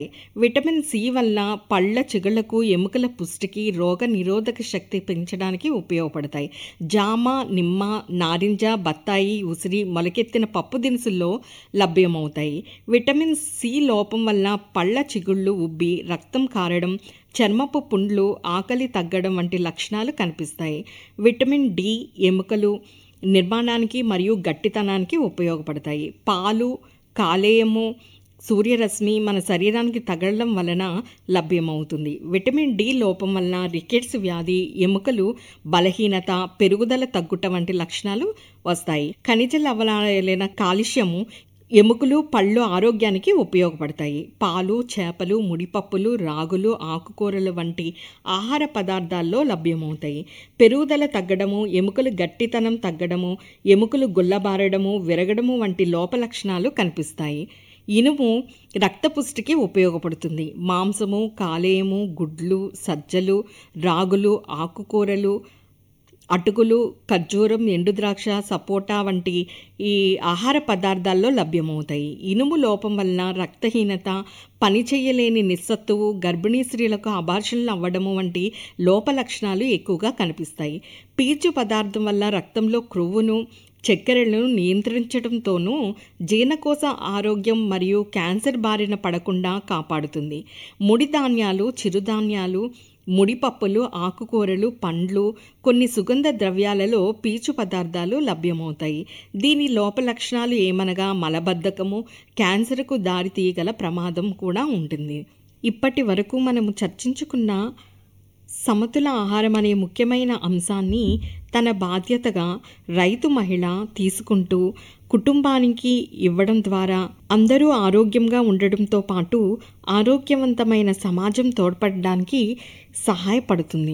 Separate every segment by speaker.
Speaker 1: vitamin C వల్ల పళ్ళ చిగుళ్లకు ఎముకల పుష్టికి రోగ నిరోధక శక్తి పెంచడానికి ఉపయోగపడతాయి జామ నిమ్మ నారింజ బత్తాయి ఉసిరి మొలకెత్తిన పప్పు దినుసుల్లో లభ్యమవుతాయి విటమిన్ సి లోపం వల్ల పళ్ళ చిగుళ్ళు ఉబ్బి రక్తం కారడం చర్మపు పుండ్లు ఆకలి తగ్గడం వంటి లక్షణాలు కనిపిస్తాయి విటమిన్ డి ఎముకలు నిర్మాణానికి మరియు గట్టితనానికి ఉపయోగపడతాయి పాలు కాలేయము సూర్యరశ్మి మన శరీరానికి తగలడం వలన లభ్యమవుతుంది విటమిన్ డి లోపం వలన రికెట్స్ వ్యాధి ఎముకలు బలహీనత పెరుగుదల తగ్గుట వంటి లక్షణాలు వస్తాయి ఖనిజ లవణాలైన కాల్షియము ఎముకలు పళ్ళు ఆరోగ్యానికి ఉపయోగపడతాయి పాలు చేపలు ముడిపప్పులు రాగులు ఆకుకూరలు వంటి ఆహార పదార్థాల్లో లభ్యమవుతాయి పెరుగుదల తగ్గడము ఎముకలు గట్టితనం తగ్గడము ఎముకలు గుల్లబారడము విరగడము వంటి లోప లక్షణాలు కనిపిస్తాయి ఇనుము రక్తపుష్టికి ఉపయోగపడుతుంది మాంసము కాలేయము గుడ్లు సజ్జలు రాగులు ఆకుకూరలు అటుకులు ఖర్జూరం ఎండు ద్రాక్ష సపోటా వంటి ఈ ఆహార పదార్థాల్లో లభ్యమవుతాయి ఇనుము లోపం వలన రక్తహీనత పని చేయలేని నిస్సత్తువు గర్భిణీ స్త్రీలకు అబార్షన్లు అవ్వడము వంటి లోప లక్షణాలు ఎక్కువగా కనిపిస్తాయి పీచు పదార్థం వల్ల రక్తంలో క్రొవ్వును చక్కెరలను నియంత్రించడంతోనూ జీర్ణకోశ ఆరోగ్యం మరియు క్యాన్సర్ బారిన పడకుండా కాపాడుతుంది ముడి ధాన్యాలు చిరుధాన్యాలు ముడిపప్పులు ఆకుకూరలు పండ్లు కొన్ని సుగంధ ద్రవ్యాలలో పీచు పదార్థాలు లభ్యమవుతాయి దీని లోప లక్షణాలు ఏమనగా మలబద్ధకము క్యాన్సర్కు దారితీయగల ప్రమాదం కూడా ఉంటుంది ఇప్పటి వరకు మనము చర్చించుకున్న సమతుల ఆహారం అనే ముఖ్యమైన అంశాన్ని తన బాధ్యతగా రైతు మహిళ తీసుకుంటూ కుటుంబానికి ఇవ్వడం ద్వారా అందరూ ఆరోగ్యంగా ఉండడంతో పాటు ఆరోగ్యవంతమైన సమాజం తోడ్పడడానికి సహాయపడుతుంది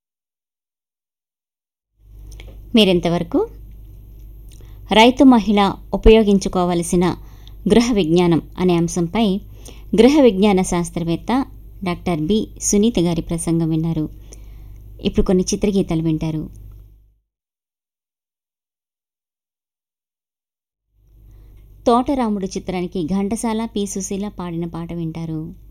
Speaker 2: మీరింతవరకు రైతు మహిళ ఉపయోగించుకోవలసిన గృహ విజ్ఞానం అనే అంశంపై గృహ విజ్ఞాన శాస్త్రవేత్త డాక్టర్ బి సునీత గారి ప్రసంగం విన్నారు ఇప్పుడు కొన్ని చిత్రగీతాలు వింటారు తోటరాముడు చిత్రానికి ఘంటసాల పి సుశీల పాడిన పాట వింటారు